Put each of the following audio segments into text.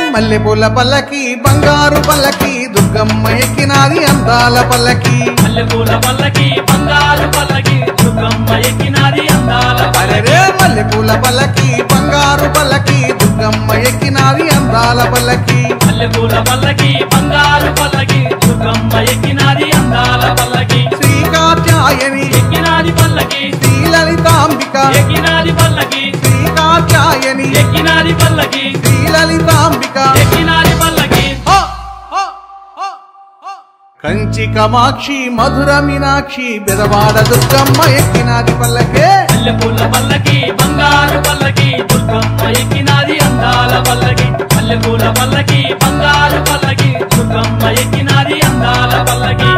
మల్లెపూల పల్లకి బంగారు పల్లకి దుర్గమ్మ ఎక్కినాది అందాల పల్లకి మల్లెపూల పల్లకి బంగారు పల్లకి దుర్గమ్మ ఎక్కినాది అందాల పల్లకి అరే మల్లెపూల పల్లకి బంగారు పల్లకి దుర్గమ్మ ఎక్కినాది అందాల పల్లకి మల్లెపూల పల్లకి బంగారు పల్లకి దుర్గమ్మ ఎక్కినాది అందాల పల్లకి శ్రీ కాత్యాయని ఎక్కినాది పల్లకి శ్రీ లలితాంబిక ఎక్కినాది పల్లకి శ్రీ కాత్యాయని ఎక్కినాది పల్లకి శ్రీ లలితాంబిక ఎక్కినాది పల్లకి హ! హ! హ! హ! కంచి కమాక్షి మధుర మీనాక్షి బెదవాడ దుర్గమ్మ ఎక్కినాది పల్లకే మల్లెపూల పల్లకి బంగారు పల్లకి దుర్గమ్మ ఎక్కినాది అందాల పల్లకి మల్లెపూల పల్లకి బంగారు పల్లకి దుర్గమ్మ ఎక్కినాది అందాల పల్లకి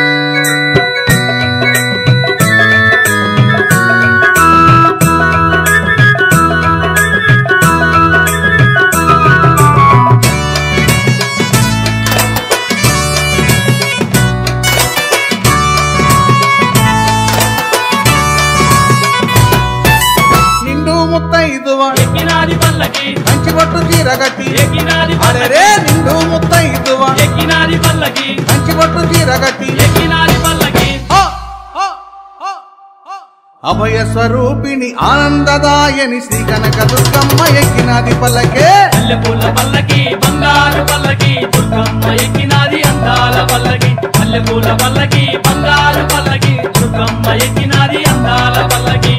నిండు ముత్తైదువ ఎక్కినాది పల్లకి కంచి పట్టు చీరగట్టి ఎక్కినాది పల్లకి అరే నిండు ముత్తైదువ ఎక్కినాది పల్లకి కంచి పట్టు చీరగట్టి ఎక్కినాది పల్లకి హ! హ! హ! హ! అభయ స్వరూపిణి ఆనందదాయని శ్రీ కనక దుర్గమ్మ ఎక్కినాది పల్లకే మల్లెపూల పల్లకి బంగారు పల్లకి దుర్గమ్మ ఎక్కినాది అందాల పల్లకి మల్లెపూల పల్లకి బంగారు పల్లకి దుర్గమ్మ ఎక్కినాది అందాల పల్లకి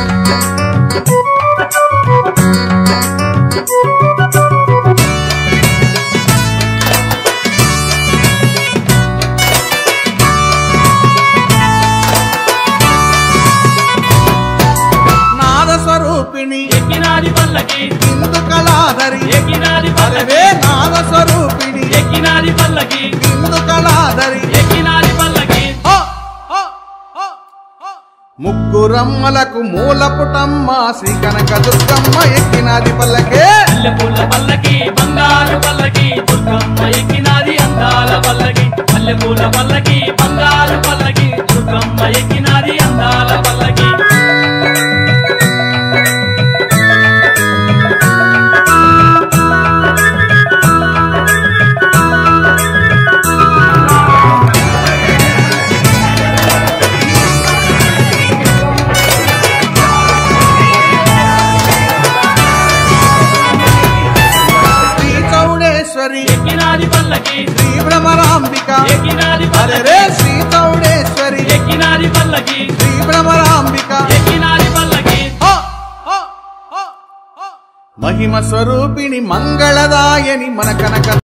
నాద స్వరూపిణి ఎక్కినాది పల్లకి హిందు కళాధరి ఎక్కినాది పల్లకి అరే నాద స్వరూపిణి ఎక్కినాది పల్లకి హిందు కళాధరి ఎక్కినాది పల్లకి హ! హ! హ! హ! ముగ్గురమ్మలకు మూలపుటమ్మ శ్రీ కనక దుర్గమ్మ ఎక్కినాది పల్లకే మల్లెపూల పల్లకి బంగారు పల్లకి దుర్గమ్మ ఎక్కినాది అందాల పల్లకి మల్లెపూల పల్లకి బంగారు పల్లకి దుర్గమ్మ ఎక్కినాది అందాల పల్లకి శ్రీ చౌడేశ్వరి ఎక్కినాది పల్లకి శ్రీ భ్రమరాంబిక ఎక్కినాది అరే పల్లకి శ్రీ చౌడేశ్వరి ఎక్కినాది పల్లకి శ్రీ భ్రమరాంబిక ఎక్కినాది పల్లకి హ! హ! హ! హ! మహిమ స్వరూపిణి మంగళదాయని మన కనక